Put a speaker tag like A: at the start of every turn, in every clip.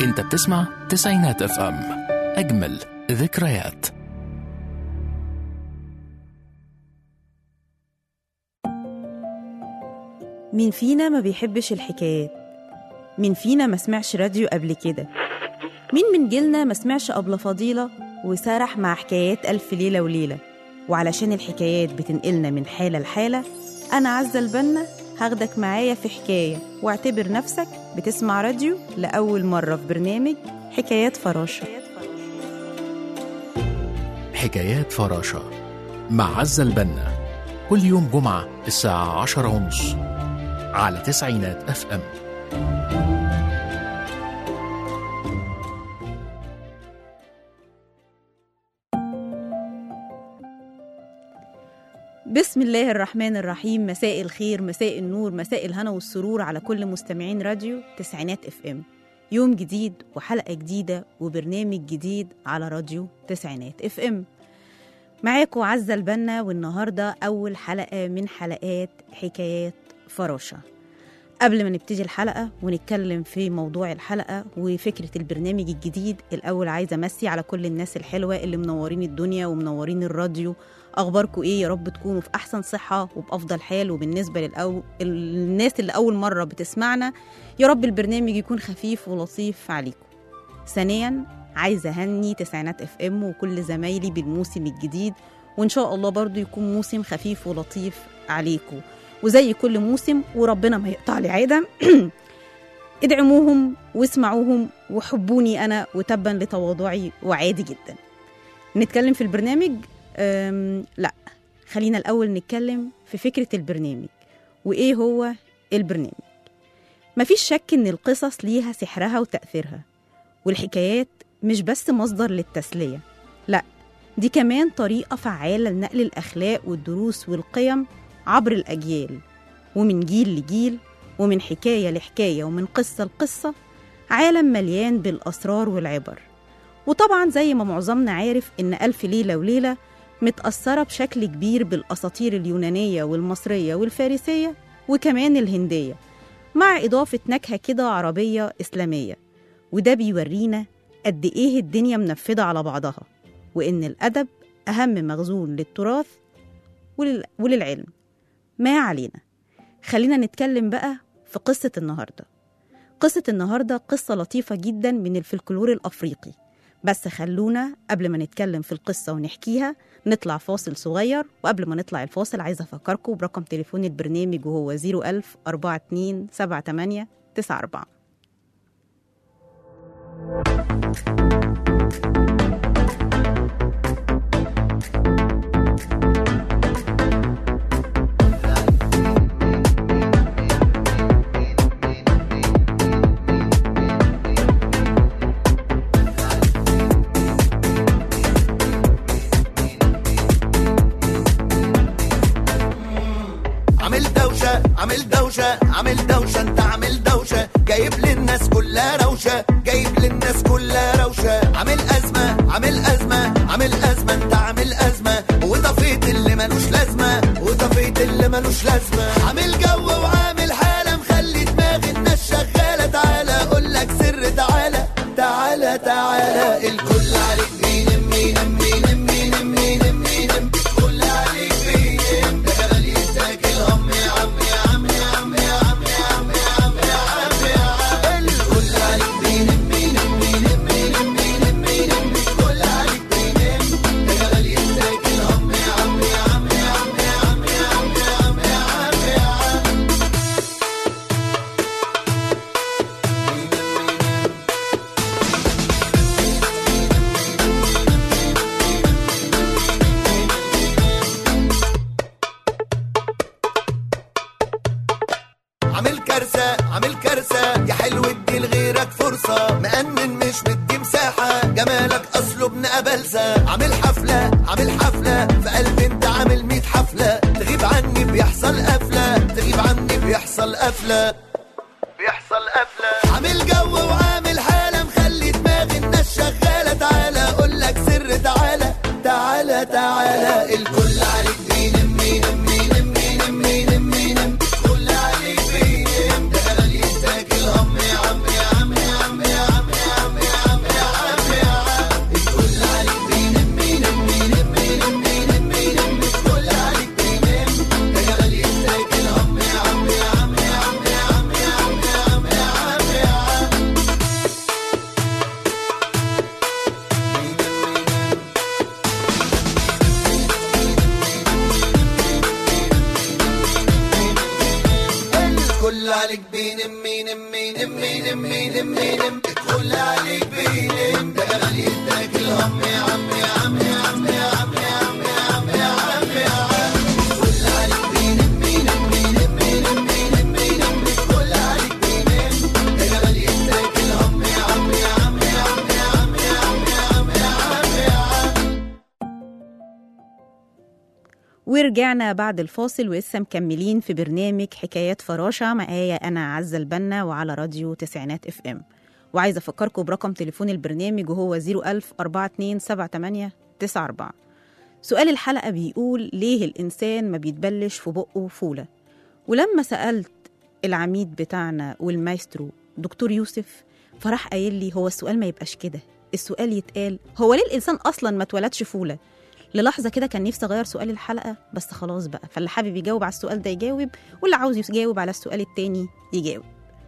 A: انت بتسمع تسعينات اف ام اجمل ذكريات
B: مين فينا ما بيحبش الحكايات مين فينا ما سمعش راديو قبل كده مين من جيلنا ما سمعش أبلة فضيلة وسرح مع حكايات ألف ليلة وليلة وعلشان الحكايات بتنقلنا من حالة لحالة أنا عزة البنا هاخدك معايا في حكاية واعتبر نفسك بتسمع راديو لأول مرة في برنامج حكايات فراشة
A: حكايات فراشة مع عزة البنا كل يوم جمعة الساعة عشرة ونص على تسعينات اف ام
B: بسم الله الرحمن الرحيم مساء الخير مساء النور مساء الهنا والسرور على كل مستمعين راديو تسعينات اف ام يوم جديد وحلقة جديدة وبرنامج جديد على راديو تسعينات اف ام معاكم عزة البنا والنهاردة أول حلقة من حلقات حكايات فراشة قبل ما نبتدي الحلقة ونتكلم في موضوع الحلقة وفكرة البرنامج الجديد الأول عايزة أمسي على كل الناس الحلوة اللي منورين الدنيا ومنورين الراديو أخباركم إيه يا رب تكونوا في أحسن صحة وبأفضل حال وبالنسبة للأو... الناس اللي أول مرة بتسمعنا يا رب البرنامج يكون خفيف ولطيف عليكم ثانيا عايزة أهني تسعينات اف ام وكل زمايلي بالموسم الجديد وإن شاء الله برضو يكون موسم خفيف ولطيف عليكم وزي كل موسم وربنا ما يقطع لي عادة ادعموهم واسمعوهم وحبوني أنا وتبا لتواضعي وعادي جدا نتكلم في البرنامج أم لا خلينا الأول نتكلم في فكرة البرنامج وإيه هو البرنامج مفيش شك إن القصص ليها سحرها وتأثيرها والحكايات مش بس مصدر للتسلية لا دي كمان طريقة فعالة لنقل الأخلاق والدروس والقيم عبر الأجيال ومن جيل لجيل ومن حكاية لحكاية ومن قصة لقصة عالم مليان بالأسرار والعبر وطبعا زي ما معظمنا عارف إن ألف ليلة وليلة متأثرة بشكل كبير بالأساطير اليونانية والمصرية والفارسية وكمان الهندية مع إضافة نكهة كده عربية إسلامية وده بيورينا قد إيه الدنيا منفذة على بعضها وإن الأدب أهم مخزون للتراث ولل... وللعلم ما علينا خلينا نتكلم بقى في قصة النهاردة قصة النهاردة قصة لطيفة جدا من الفلكلور الأفريقي بس خلونا قبل ما نتكلم في القصة ونحكيها نطلع فاصل صغير وقبل ما نطلع الفاصل عايزة أفكركم برقم تليفون البرنامج وهو 01000 42 78 94
C: عامل دوشة عامل دوشة عامل دوشة انت عامل دوشة جايب للناس كلها روشة جايب للناس كلها روشة عامل أزمة عامل أزمة عامل أزمة انت عامل أزمة وطفيت اللي ملوش لازمة وطفيت اللي ملوش لازمة عامل جو وعامل حالة مخلي دماغ الناس شغالة تعالى أقول لك سر تعالى تعالى تعالى الكل عليك بينم ينم ينم ينم ينم ينم كل عليك بينم ده جبل يتاكل هم يا عم يا عم يا عم يا عم يا عم يا عم يا عم يا عم الكل عليك بينم ينم ينم ينم ينم ينم كل عليك بينم ده جبل يتاكل هم يا عم يا عم يا عم يا عم يا عم يا عم يا عم يا عم عامل كارثة عامل كارثة يا حلو ادي لغيرك فرصة مأمن مش مدي مساحة جمالك أصله ابن أبلسة عامل حفلة عامل حفلة في قلب انت عامل ميت حفلة تغيب عني بيحصل قفلة تغيب عني بيحصل قفلة بيحصل قفلة عامل جو وعامل حالة مخلي دماغ الناس شغالة تعالى أقول لك سر تعالى تعالى تعالى الكل عليك بينم ينم ينم ينم ينم ينم كل عليك بينم ده غالي يتاكل هم يا عم يا عم يا عم يا عم يا ادخل عليك بينم ينم ينم ينم ينم ينم ادخل عليك بينم ده جمال يداك الهم يا عم يا عم يا عم يا عم يا عم يا عم يا عم يا عم ادخل عليك بينم ينم ينم ينم ينم ينم ادخل عليك بينم ده جمال يداك الهم يا عم يا عم يا عم يا عم يا عم يا عم يا عم يا عم
B: ورجعنا بعد الفاصل ولسه مكملين في برنامج حكايات فراشة معايا أنا عزة البنا وعلى راديو تسعينات اف ام وعايزة أفكركم برقم تليفون البرنامج وهو 01000 4278 94 سؤال الحلقة بيقول ليه الإنسان ما بيتبلش في بقه فولة ولما سألت العميد بتاعنا والمايسترو دكتور يوسف فراح قايل لي هو السؤال ما يبقاش كده السؤال يتقال هو ليه الإنسان أصلا ما اتولدش فولة للحظه كده كان نفسي اغير سؤال الحلقه بس خلاص بقى فاللي حابب يجاوب على السؤال ده يجاوب واللي عاوز يجاوب على السؤال التاني يجاوب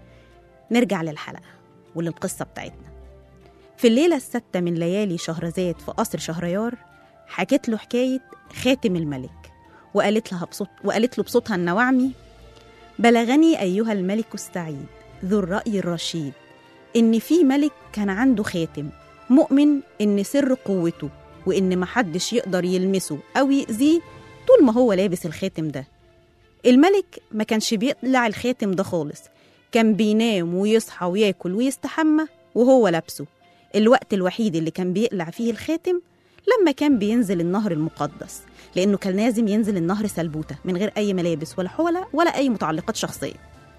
B: نرجع للحلقه وللقصه بتاعتنا في الليله السادسه من ليالي شهرزاد في قصر شهريار حكت له حكايه خاتم الملك وقالت لها بصوت وقالت له بصوتها النواعمي بلغني ايها الملك السعيد ذو الراي الرشيد ان في ملك كان عنده خاتم مؤمن ان سر قوته وإن محدش يقدر يلمسه أو يأذيه طول ما هو لابس الخاتم ده الملك ما كانش بيقلع الخاتم ده خالص كان بينام ويصحى وياكل ويستحمى وهو لابسه الوقت الوحيد اللي كان بيقلع فيه الخاتم لما كان بينزل النهر المقدس لأنه كان لازم ينزل النهر سلبوتة من غير أي ملابس ولا حولة ولا أي متعلقات شخصية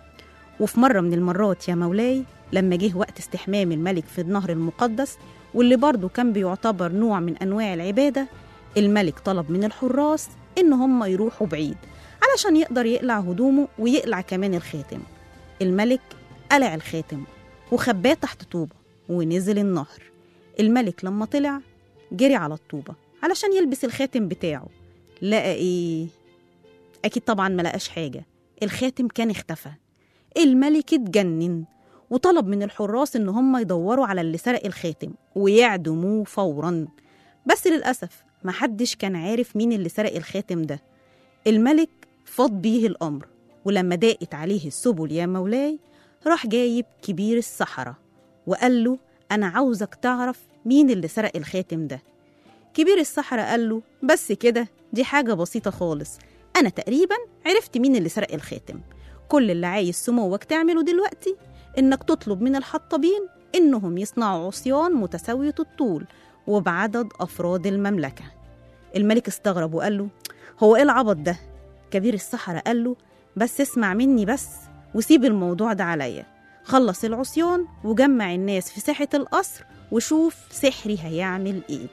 B: وفي مرة من المرات يا مولاي لما جه وقت استحمام الملك في النهر المقدس واللي برضه كان بيعتبر نوع من أنواع العبادة الملك طلب من الحراس إن هم يروحوا بعيد علشان يقدر يقلع هدومه ويقلع كمان الخاتم الملك قلع الخاتم وخباه تحت طوبة ونزل النهر الملك لما طلع جري على الطوبة علشان يلبس الخاتم بتاعه لقى إيه؟ أكيد طبعا ما لقاش حاجة الخاتم كان اختفى الملك اتجنن وطلب من الحراس إن هم يدوروا على اللي سرق الخاتم ويعدموه فورا بس للأسف محدش كان عارف مين اللي سرق الخاتم ده الملك فاض بيه الأمر ولما ضاقت عليه السبل يا مولاي راح جايب كبير السحرة وقال له أنا عاوزك تعرف مين اللي سرق الخاتم ده كبير السحرة قال له بس كده دي حاجة بسيطة خالص أنا تقريبا عرفت مين اللي سرق الخاتم كل اللي عايز سموك تعمله دلوقتي إنك تطلب من الحطابين إنهم يصنعوا عصيان متساوية الطول وبعدد أفراد المملكة الملك استغرب وقال له هو إيه العبط ده؟ كبير السحرة قال له بس اسمع مني بس وسيب الموضوع ده عليا خلص العصيان وجمع الناس في ساحة القصر وشوف سحري هيعمل إيه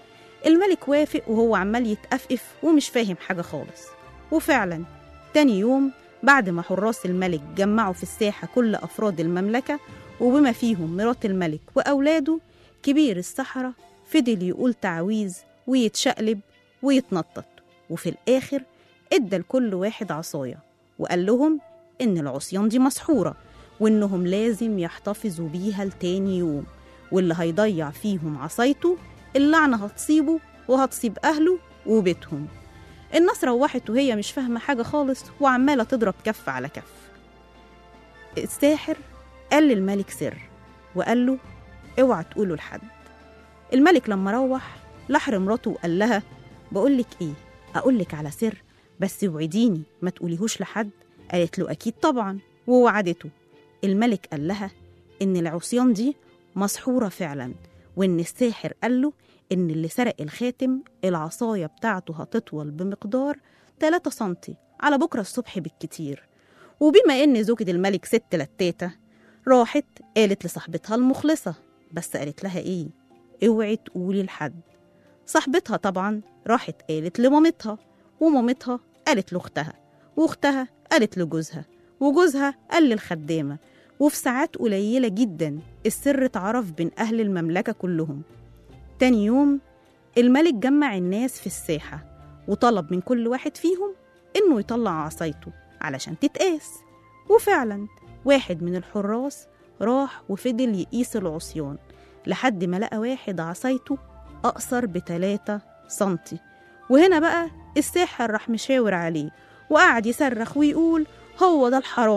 B: الملك وافق وهو عمال يتأفقف ومش فاهم حاجة خالص وفعلا تاني يوم بعد ما حراس الملك جمعوا في الساحة كل أفراد المملكة وبما فيهم مرات الملك وأولاده كبير السحرة فضل يقول تعويذ ويتشقلب ويتنطط وفي الآخر ادى لكل واحد عصاية وقال لهم إن العصيان دي مسحورة وإنهم لازم يحتفظوا بيها لتاني يوم واللي هيضيع فيهم عصايته اللعنة هتصيبه وهتصيب أهله وبيتهم الناس روحت وهي مش فاهمة حاجة خالص وعمالة تضرب كف على كف الساحر قال للملك سر وقال له اوعى تقوله لحد الملك لما روح لحر مراته وقال لها بقولك ايه اقولك على سر بس وعديني ما تقوليهوش لحد قالت له اكيد طبعا ووعدته الملك قال لها ان العصيان دي مسحورة فعلا وان الساحر قال له ان اللي سرق الخاتم العصاية بتاعته هتطول بمقدار 3 سنتي على بكرة الصبح بالكتير وبما ان زوجة الملك ست لتاتة راحت قالت لصاحبتها المخلصة بس قالت لها ايه اوعي تقولي لحد صاحبتها طبعا راحت قالت لمامتها ومامتها قالت لاختها واختها قالت لجوزها وجوزها قال للخدامة وفي ساعات قليلة جدا السر اتعرف بين أهل المملكة كلهم تاني يوم الملك جمع الناس في الساحة وطلب من كل واحد فيهم إنه يطلع عصايته علشان تتقاس وفعلا واحد من الحراس راح وفضل يقيس العصيان لحد ما لقى واحد عصايته أقصر بتلاتة سنتي وهنا بقى الساحر راح مشاور عليه وقعد يصرخ ويقول هو ده الحرامي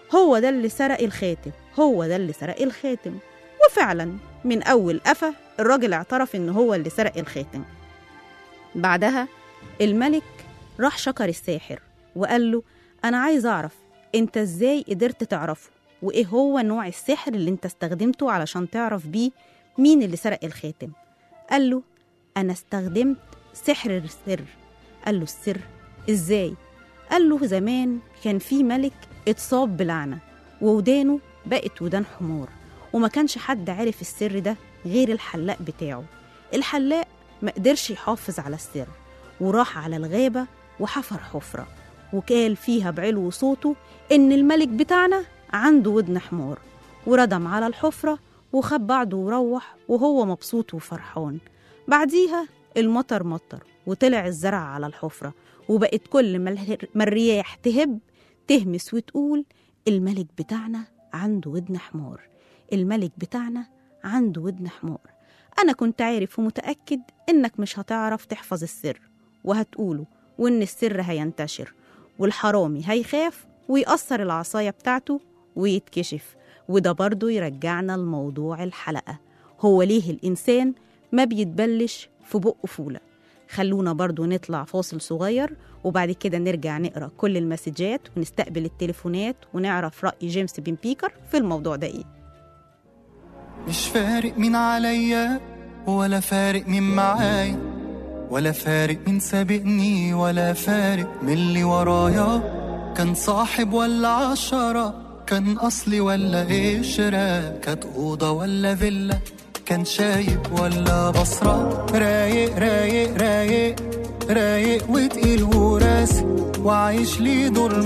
B: هو ده اللي سرق الخاتم هو ده اللي سرق الخاتم وفعلا من أول قفا الراجل اعترف إن هو اللي سرق الخاتم بعدها الملك راح شكر الساحر وقال له أنا عايز أعرف أنت إزاي قدرت تعرفه وإيه هو نوع السحر اللي أنت استخدمته علشان تعرف بيه مين اللي سرق الخاتم قال له أنا استخدمت سحر السر قال له السر إزاي قال له زمان كان في ملك اتصاب بلعنة وودانه بقت ودان حمار وما كانش حد عارف السر ده غير الحلاق بتاعه الحلاق ما قدرش يحافظ على السر وراح على الغابة وحفر حفرة وقال فيها بعلو صوته إن الملك بتاعنا عنده ودن حمار وردم على الحفرة وخد بعضه وروح وهو مبسوط وفرحان بعديها المطر مطر وطلع الزرع على الحفرة وبقت كل ما اله- ما الرياح تهب تهمس وتقول الملك بتاعنا عنده ودن حمار الملك بتاعنا عنده ودن حمار أنا كنت عارف ومتأكد إنك مش هتعرف تحفظ السر وهتقوله وإن السر هينتشر والحرامي هيخاف ويأثر العصاية بتاعته ويتكشف وده برضه يرجعنا لموضوع الحلقة هو ليه الإنسان ما بيتبلش في بقه فولة خلونا برضو نطلع فاصل صغير وبعد كده نرجع نقرا كل المسجات ونستقبل التليفونات ونعرف رأي جيمس بن بيكر في الموضوع ده ايه
D: مش فارق مين عليا ولا فارق مين معايا ولا فارق مين سابقني ولا فارق من اللي ورايا كان صاحب ولا عشرة كان أصلي ولا قشرة كانت أوضة ولا فيلا كان شايب ولا بصرة رايق رايق رايق رايق وتقيل وراسي وعايش لي دور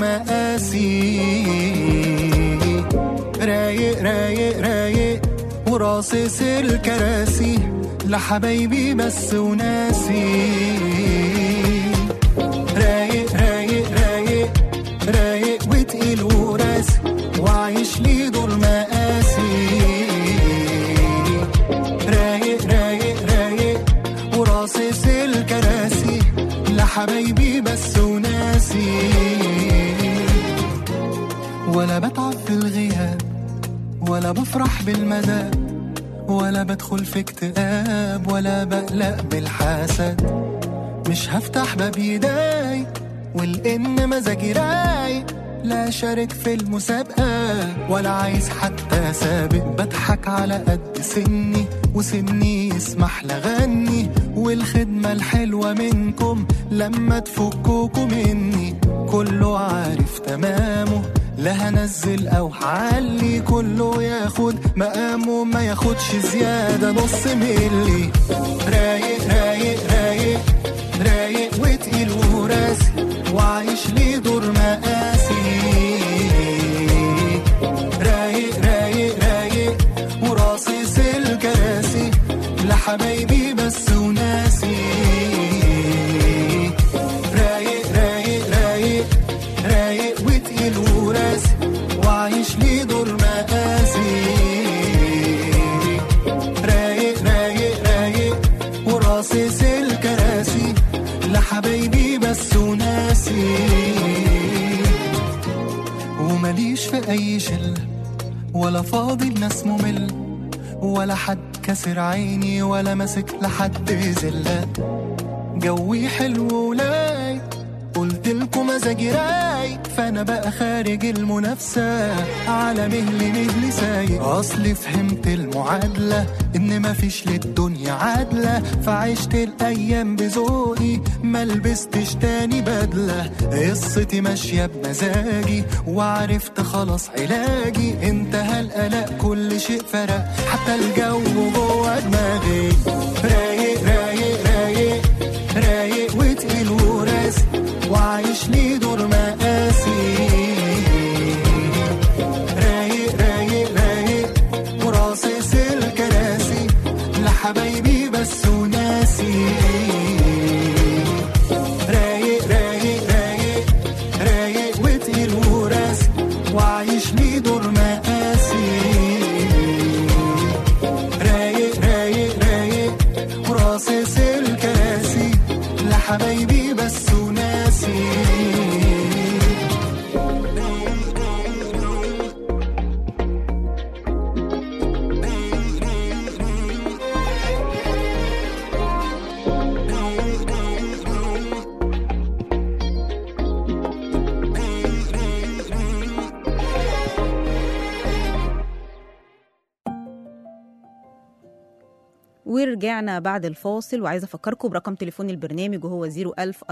D: مقاسي رايق رايق رايق وراصص الكراسي لحبايبي بس وناسي رايق رايق رايق رايق وتقيل وراسي وعايش لي دور مقاسي رايق رايق رايق وراصص الكراسي لحبايبي بس وناسي ولا بتعب في الغياب ولا بفرح بالمدى ولا بدخل في اكتئاب ولا بقلق بالحسد مش هفتح باب يداي والإن مزاجي رايق لا شارك في المسابقة ولا عايز حتى سابق بضحك على قد سني وسني يسمح لغني والخدمة الحلوة منكم لما تفكوكوا مني كله عارف تمامه لا هنزل او هعلي كله ياخد مقامه ما ياخدش زيادة نص ملي رايق رايق رايق رايق وتقيل وراسي وعايش لي دور مقاسي رايق رايق رايق وراصص الكراسي لحبايبي بس وناسي رايق رايق رايق رايق وتقيل وراسي وعايش لي دور مقاسي رايق رايق رايق وراصص الكراسي لحبايبي بس وناسي ومليش في اي شله ولا فاضي الناس ممل ولا حد كسر عيني ولا ماسك لحد زله جوي حلو ولاي قلت لكم مزاجي رايق فانا بقى خارج المنافسه على مهل مهل سايق اصلي فهمت المعادله ان مفيش للدنيا عادله فعشت الايام بذوقي ما لبستش تاني بدله قصتي ماشيه بمزاجي وعرفت خلاص علاجي انتهى القلق كل شيء فرق حتى الجو جوه دماغي رايق رايق رايق رايق وتقيل وراسي وعايش لي دور مقاسي رايق رايق رايق وراصص الكراسي لحبايبي بس وناسي رايق رايق رايق رايق وتقيل وراسي وعايش لي دور مقاسي رايق رايق رايق وراصص الكراسي لحبايبي بس وناسي
B: ورجعنا بعد الفاصل وعايزة أفكركم برقم تليفون البرنامج وهو 01000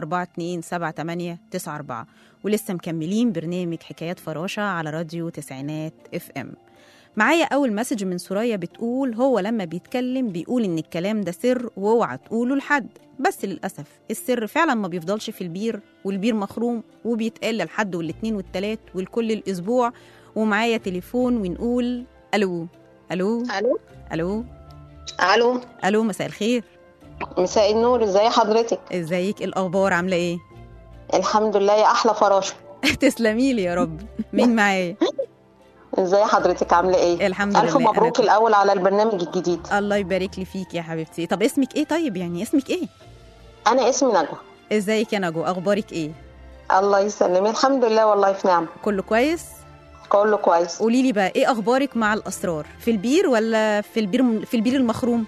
B: 4278 ولسه مكملين برنامج حكايات فراشة على راديو تسعينات اف ام معايا أول مسج من سوريا بتقول هو لما بيتكلم بيقول إن الكلام ده سر واوعى تقوله لحد بس للأسف السر فعلا ما بيفضلش في البير والبير مخروم وبيتقال للحد والاتنين والتلات والكل الأسبوع ومعايا تليفون ونقول ألو ألو
E: الو
B: ألو
E: الو
B: ألو مساء الخير
E: مساء النور ازي حضرتك
B: ازيك إيه الاخبار عامله ايه
E: الحمد لله يا احلى فراشه
B: تسلمي لي يا رب مين معايا
E: ازي حضرتك عامله ايه
B: الحمد
E: الف
B: لله، أنا
E: مبروك
B: كويس.
E: الاول على البرنامج الجديد
B: الله يبارك لي فيك يا حبيبتي طب اسمك ايه طيب يعني اسمك ايه
E: انا اسمي نجوى
B: ازيك يا نجو اخبارك ايه
E: الله يسلمك الحمد لله والله في نعم
B: كله كويس
E: كله كويس
B: قولي لي بقى ايه اخبارك مع الاسرار في البير ولا في البير في البير المخروم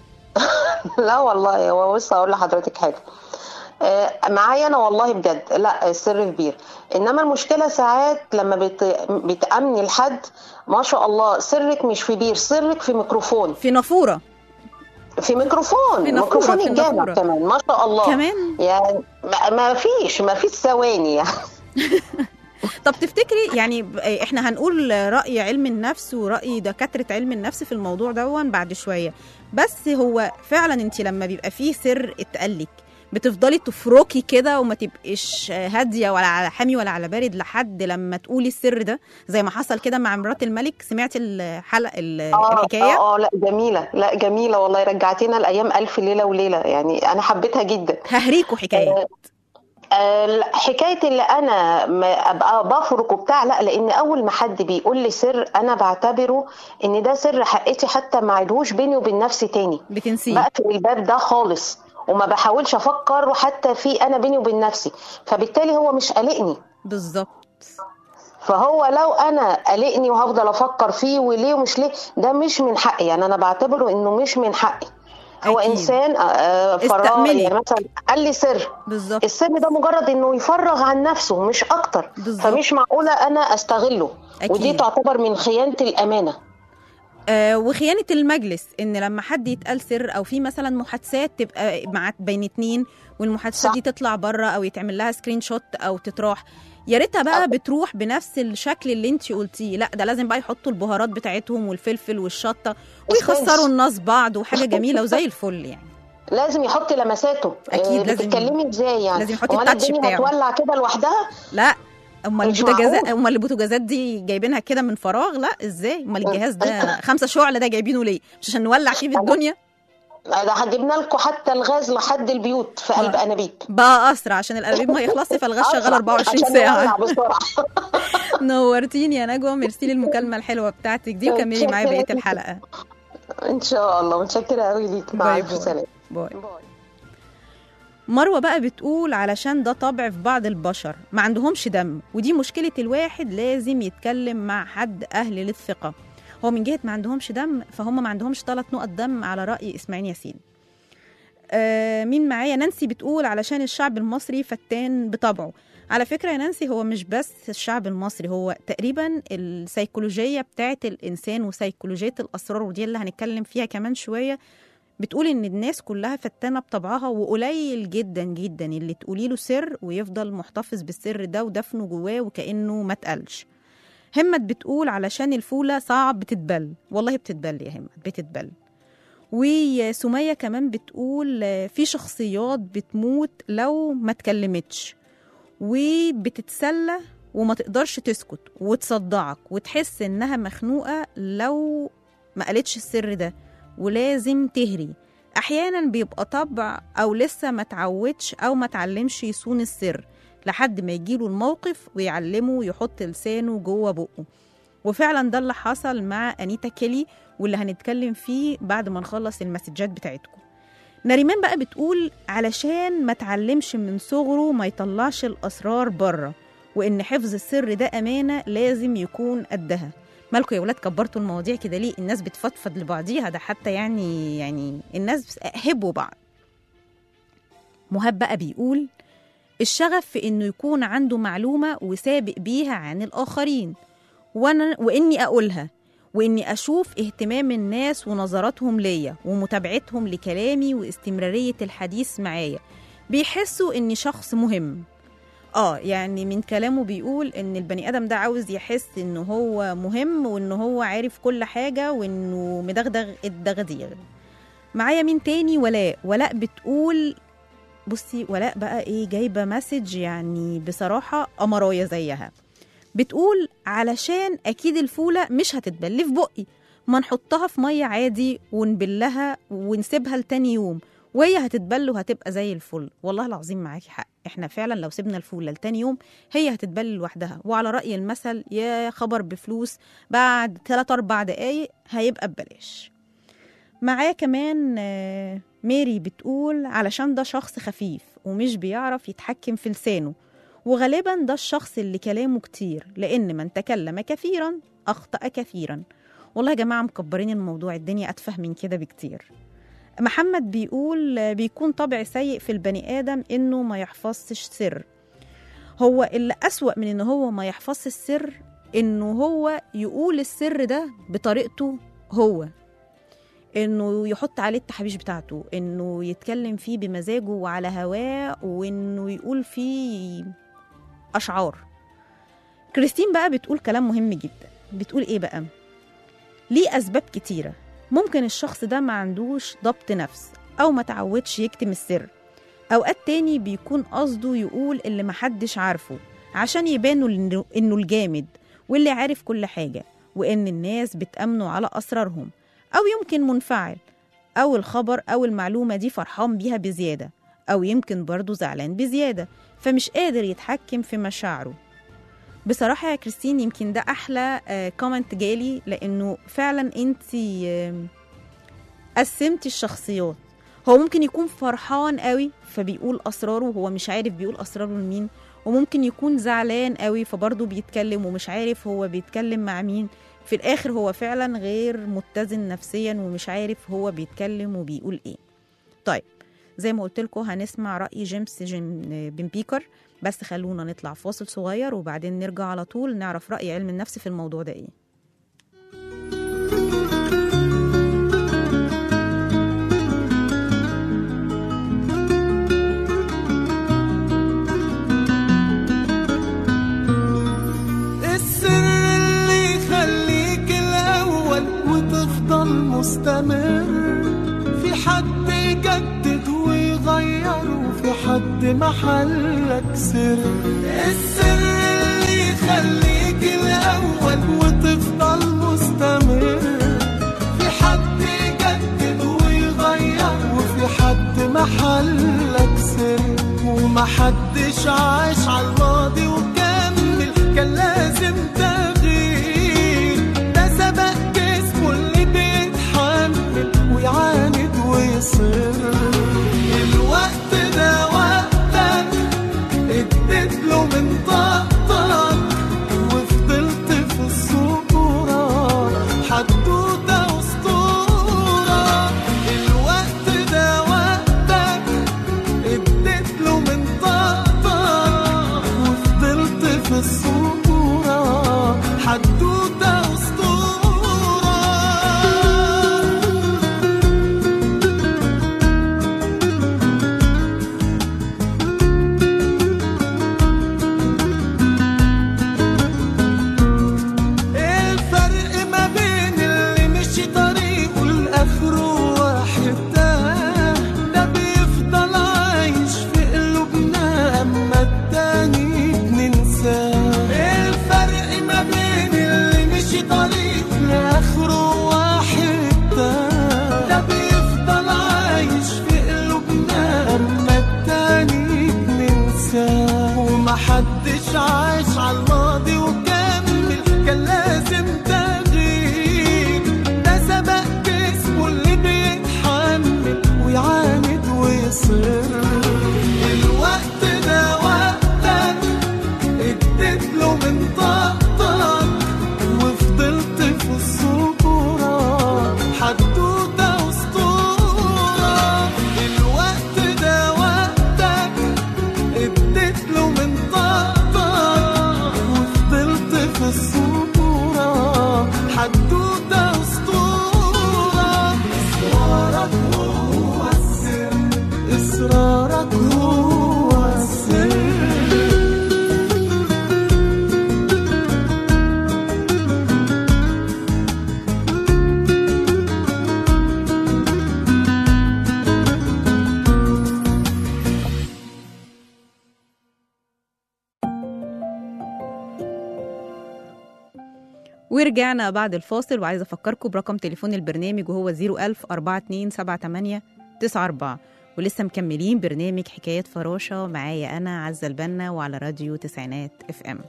E: لا والله هو بص اقول لحضرتك حاجه آه، معايا انا والله بجد لا السر كبير انما المشكله ساعات لما بت... بتامني لحد ما شاء الله سرك مش في بير سرك في ميكروفون
B: في نافوره
E: في ميكروفون
B: في نافورة،
E: ميكروفون
B: في
E: الجامع
B: نافورة.
E: كمان ما شاء الله
B: كمان
E: يعني ما- ما فيش ما فيش ثواني يعني
B: طب تفتكري يعني ب- احنا هنقول راي علم النفس وراي دكاتره علم النفس في الموضوع دون بعد شويه بس هو فعلا انت لما بيبقى فيه سر اتقالك بتفضلي تفركي كده وما تبقيش هاديه ولا على حامي ولا على بارد لحد لما تقولي السر ده زي ما حصل كده مع مرات الملك سمعتي الحلقه ال-
E: اه
B: الحكايه
E: اه آه، لا جميله لا جميله والله رجعتينا الايام الف ليله وليله يعني انا حبيتها جدا
B: ههريكوا حكايه
E: آه، لا، حكايه اللي انا ما ابقى بفرك وبتاع لا لان اول ما حد بيقول لي سر انا بعتبره ان ده سر حقيقتي حتى ما عيدهوش بيني وبين نفسي تاني
B: بتنسيه
E: بقفل الباب ده خالص وما بحاولش افكر حتى في انا بيني وبين نفسي فبالتالي هو مش قلقني
B: بالظبط
E: فهو لو انا قلقني وهفضل افكر فيه وليه ومش ليه ده مش من حقي يعني انا بعتبره انه مش من حقي هو
B: أكيد.
E: انسان آه، آه، فراغ
B: استأمني.
E: يعني مثلا قال لي سر
B: بالظبط
E: السر ده مجرد انه يفرغ عن نفسه مش اكتر
B: بالظبط.
E: فمش معقوله انا استغله
B: أكيد.
E: ودي تعتبر من خيانه الامانه
B: آه وخيانه المجلس ان لما حد يتقال سر او في مثلا محادثات تبقى مع بين اتنين والمحادثات
E: صح.
B: دي تطلع بره او يتعمل لها سكرين شوت او تتراح يا ريتها بقى
E: آه.
B: بتروح بنفس الشكل اللي انت قلتيه لا ده لازم بقى يحطوا البهارات بتاعتهم والفلفل والشطه ويخسروا الناس بعض وحاجه جميله وزي الفل يعني
E: لازم يحط لمساته
B: أكيد
E: آه،
B: لازم-
E: بتتكلمي ازاي يعني
B: لازم يحط
E: أمال
B: التاتش
E: الدنيا
B: بتاعه.
E: هتولع كده لوحدها
B: لا امال
E: مش
B: البوتاجازات
E: معقول.
B: امال البوتاجازات دي جايبينها كده من فراغ لا ازاي امال الجهاز ده خمسة شعلة ده جايبينه ليه مش عشان نولع فيه في الدنيا
E: ده جبنا لكم حتى الغاز لحد البيوت في قلب
B: آه.
E: انابيب
B: بقى اسرع عشان الانابيب ما يخلصش فالغاز شغال
E: أسرع
B: 24
E: عشان
B: ساعه
E: نولع بسرعه
B: نورتيني يا نجوى ميرسي للمكالمه الحلوه بتاعتك دي وكملي معايا بقيه الحلقه
E: ان شاء الله متشكره قوي ليك مع
B: باي
E: الف
B: باي.
E: سلامه
B: باي مروه بقى بتقول علشان ده طبع في بعض البشر ما عندهمش دم ودي مشكله الواحد لازم يتكلم مع حد اهل للثقه هو من جهه ما عندهمش دم فهم ما عندهمش ثلاث نقط دم على راي اسماعيل ياسين آه مين معايا نانسي بتقول علشان الشعب المصري فتان بطبعه على فكرة يا نانسي هو مش بس الشعب المصري هو تقريبا السيكولوجية بتاعت الإنسان وسيكولوجية الأسرار ودي اللي هنتكلم فيها كمان شوية بتقول إن الناس كلها فتانة بطبعها وقليل جدا جدا اللي تقولي له سر ويفضل محتفظ بالسر ده ودفنه جواه وكأنه ما اتقالش همت بتقول علشان الفولة صعب تتبل والله بتتبل يا همت بتتبل وسمية كمان بتقول آه، في شخصيات بتموت لو ما اتكلمتش وبتتسلى وما تقدرش تسكت وتصدعك وتحس انها مخنوقة لو ما قالتش السر ده ولازم تهري احيانا بيبقى طبع او لسه ما تعودش او ما تعلمش يصون السر لحد ما يجيله الموقف ويعلمه يحط لسانه جوه بقه وفعلا ده اللي حصل مع انيتا كيلي واللي هنتكلم فيه بعد ما نخلص المسجات بتاعتكم نريمان بقى بتقول علشان ما تعلمش من صغره ما يطلعش الأسرار بره وإن حفظ السر ده أمانة لازم يكون قدها مالكم يا ولاد كبرتوا المواضيع كده ليه الناس بتفضفض لبعضيها ده حتى يعني يعني الناس هبوا بعض مهاب بقى بيقول الشغف في إنه يكون عنده معلومة وسابق بيها عن الآخرين وأنا وإني أقولها وإني أشوف اهتمام الناس ونظراتهم ليا ومتابعتهم لكلامي واستمرارية الحديث معايا بيحسوا إني شخص مهم اه يعني من كلامه بيقول ان البني ادم ده عاوز يحس ان هو مهم وان هو عارف كل حاجه وانه مدغدغ الدغديغ معايا مين تاني ولاء ولاء بتقول بصي ولاء بقى ايه جايبه مسج يعني بصراحه قمرايه زيها بتقول علشان اكيد الفوله مش هتتبل في بقي ما نحطها في ميه عادي ونبلها ونسيبها لتاني يوم وهي هتتبل وهتبقى زي الفل والله العظيم معاكي حق احنا فعلا لو سيبنا الفوله لتاني يوم هي هتتبل لوحدها وعلى راي المثل يا خبر بفلوس بعد 3 4 دقايق هيبقى ببلاش معاه كمان آه، ميري بتقول علشان ده شخص خفيف ومش بيعرف يتحكم في لسانه وغالبا ده الشخص اللي كلامه كتير لأن من تكلم كثيرا أخطأ كثيرا والله يا جماعة مكبرين الموضوع الدنيا أتفه من كده بكتير محمد بيقول آه، بيكون طبع سيء في البني آدم إنه ما يحفظش سر هو اللي أسوأ من إن هو ما يحفظش السر إنه هو يقول السر ده بطريقته هو انه يحط عليه التحابيش بتاعته انه يتكلم فيه بمزاجه وعلى هواه وانه يقول فيه اشعار كريستين بقى بتقول كلام مهم جدا بتقول ايه بقى ليه اسباب كتيره ممكن الشخص ده ما عندوش ضبط نفس او ما تعودش يكتم السر اوقات تاني بيكون قصده يقول اللي محدش عارفه عشان يبانوا إنه- انه الجامد واللي عارف كل حاجه وان الناس بتامنوا على اسرارهم أو يمكن منفعل أو الخبر أو المعلومة دي فرحان بيها بزيادة أو يمكن برضه زعلان بزيادة فمش قادر يتحكم في مشاعره بصراحة يا كريستين يمكن ده أحلى كومنت جالي لأنه فعلا أنت قسمتي الشخصيات هو ممكن يكون فرحان قوي فبيقول أسراره وهو مش عارف بيقول أسراره لمين وممكن يكون زعلان قوي فبرضه بيتكلم ومش عارف هو بيتكلم مع مين في الآخر هو فعلا غير متزن نفسيا ومش عارف هو بيتكلم وبيقول ايه طيب زي ما قلت لكم هنسمع رأي جيمس جيم بن بيكر بس خلونا نطلع فاصل صغير وبعدين نرجع على طول نعرف رأي علم النفس في الموضوع ده ايه
D: السر اللي يخليك الأول وتفضل مستمر في حد يجدد ويغير وفي حد محلك سر السر اللي يخليك الأول وتفضل مستمر في حد يجدد ويغير وفي حد محلك سر ومحدش عاش على الماضي وكمل كان لازم تغيير ده سبق جسمه اللي بيتحمل ويعاند ويصر الوقت ده وقتك اديت له من طاقتك وفضلت في الصورة حدوتة أسطورة الوقت ده وقتك اديت له من طاقتك وفضلت في الصورة حدوتة أسطورة الفرق ما بين اللي مشي طريقه لآخره واحد ده ده بيفضل عايش في قلوبنا أما التاني بننساه الفرق ما بين اللي مشي طريقه لآخره واحد ده ده بيفضل عايش في قلوبنا أما التاني بننساه ومحدش عاش على الماضي وكمل كان لازم تغيير ده سبق جسمه اللي بيتحمل ويعاند ويصر الوقت ده وقتك اديت له من طاقتك وفضلت في الصورة حدوتة أسطورة الوقت ده وقتك اديت له من طاقتك وفضلت في الصورة حدوتة
B: ورجعنا بعد الفاصل وعايزة أفكركم برقم تليفون البرنامج وهو 01000 4278 94 ولسه مكملين برنامج حكايات فراشة معايا أنا عزة البنا وعلى راديو تسعينات اف ام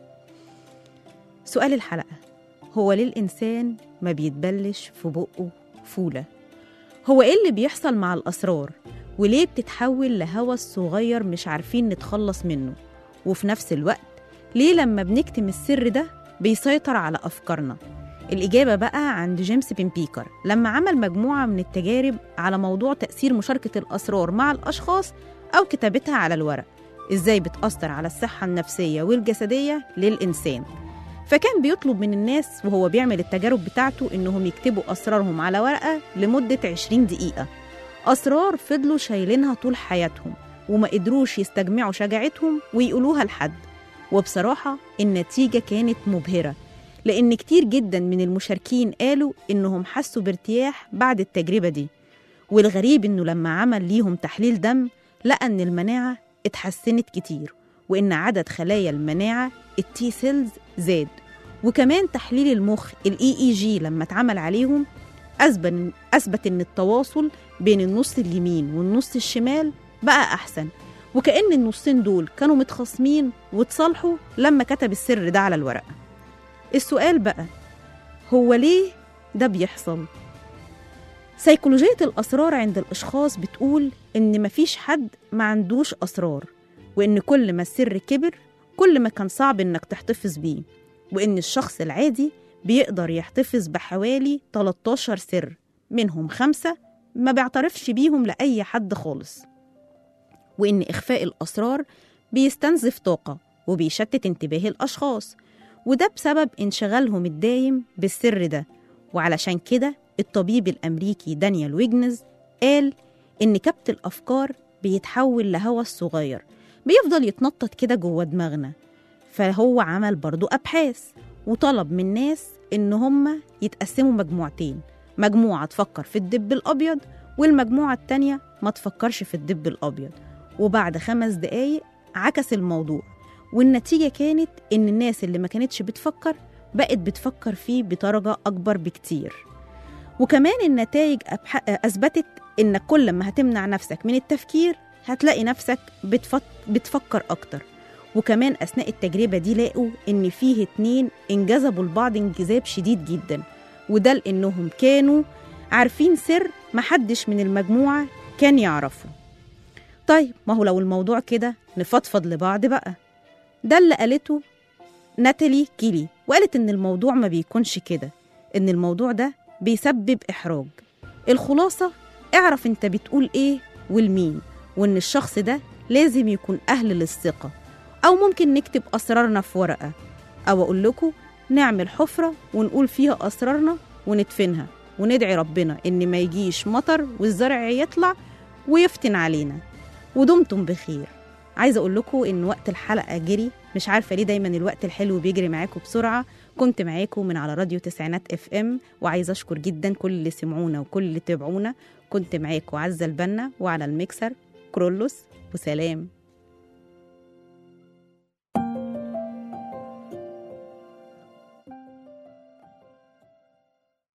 B: سؤال الحلقة هو ليه الإنسان ما بيتبلش في بقه فولة؟ هو إيه اللي بيحصل مع الأسرار؟ وليه بتتحول لهوس صغير مش عارفين نتخلص منه؟ وفي نفس الوقت ليه لما بنكتم السر ده بيسيطر على أفكارنا؟ الإجابة بقى عند جيمس بيمبيكر لما عمل مجموعة من التجارب على موضوع تأثير مشاركة الأسرار مع الأشخاص أو كتابتها على الورق إزاي بتأثر على الصحة النفسية والجسدية للإنسان فكان بيطلب من الناس وهو بيعمل التجارب بتاعته إنهم يكتبوا أسرارهم على ورقة لمدة 20 دقيقة أسرار فضلوا شايلينها طول حياتهم وما قدروش يستجمعوا شجاعتهم ويقولوها لحد وبصراحة النتيجة كانت مبهرة لأن كتير جدا من المشاركين قالوا إنهم حسوا بارتياح بعد التجربة دي والغريب إنه لما عمل ليهم تحليل دم لقى إن المناعة اتحسنت كتير وإن عدد خلايا المناعة التي سيلز زاد وكمان تحليل المخ الاي اي جي لما اتعمل عليهم أثبت أثبت إن التواصل بين النص اليمين والنص الشمال بقى أحسن وكأن النصين دول كانوا متخاصمين واتصالحوا لما كتب السر ده على الورقة السؤال بقى هو ليه ده بيحصل؟ سيكولوجية الأسرار عند الأشخاص بتقول إن مفيش حد ما عندوش أسرار وإن كل ما السر كبر كل ما كان صعب إنك تحتفظ بيه وإن الشخص العادي بيقدر يحتفظ بحوالي 13 سر منهم خمسة ما بيعترفش بيهم لأي حد خالص وإن إخفاء الأسرار بيستنزف طاقة وبيشتت انتباه الأشخاص وده بسبب انشغالهم الدايم بالسر ده وعلشان كده الطبيب الأمريكي دانيال ويجنز قال إن كبت الأفكار بيتحول لهوس صغير بيفضل يتنطط كده جوه دماغنا فهو عمل برضو أبحاث وطلب من ناس إن هم يتقسموا مجموعتين مجموعة تفكر في الدب الأبيض والمجموعة التانية ما تفكرش في الدب الأبيض وبعد خمس دقايق عكس الموضوع والنتيجة كانت إن الناس اللي ما كانتش بتفكر بقت بتفكر فيه بدرجة أكبر بكتير وكمان النتائج أبح... أثبتت إنك كل ما هتمنع نفسك من التفكير هتلاقي نفسك بتفت... بتفكر أكتر وكمان أثناء التجربة دي لقوا إن فيه اتنين انجذبوا لبعض انجذاب شديد جدا وده لأنهم كانوا عارفين سر محدش من المجموعة كان يعرفه طيب ما هو لو الموضوع كده نفضفض لبعض بقى ده اللي قالته ناتالي كيلي وقالت إن الموضوع ما بيكونش كده إن الموضوع ده بيسبب إحراج الخلاصة اعرف انت بتقول ايه والمين وإن الشخص ده لازم يكون أهل للثقة أو ممكن نكتب أسرارنا في ورقة أو أقول لكم نعمل حفرة ونقول فيها أسرارنا وندفنها وندعي ربنا إن ما يجيش مطر والزرع يطلع ويفتن علينا ودمتم بخير عايزه اقول لكم ان وقت الحلقه جري مش عارفه ليه دايما الوقت الحلو بيجري معاكم بسرعه كنت معاكم من على راديو تسعينات اف ام وعايزه اشكر جدا كل اللي سمعونا وكل اللي تابعونا كنت معاكم عزه البنا وعلى الميكسر كرولوس وسلام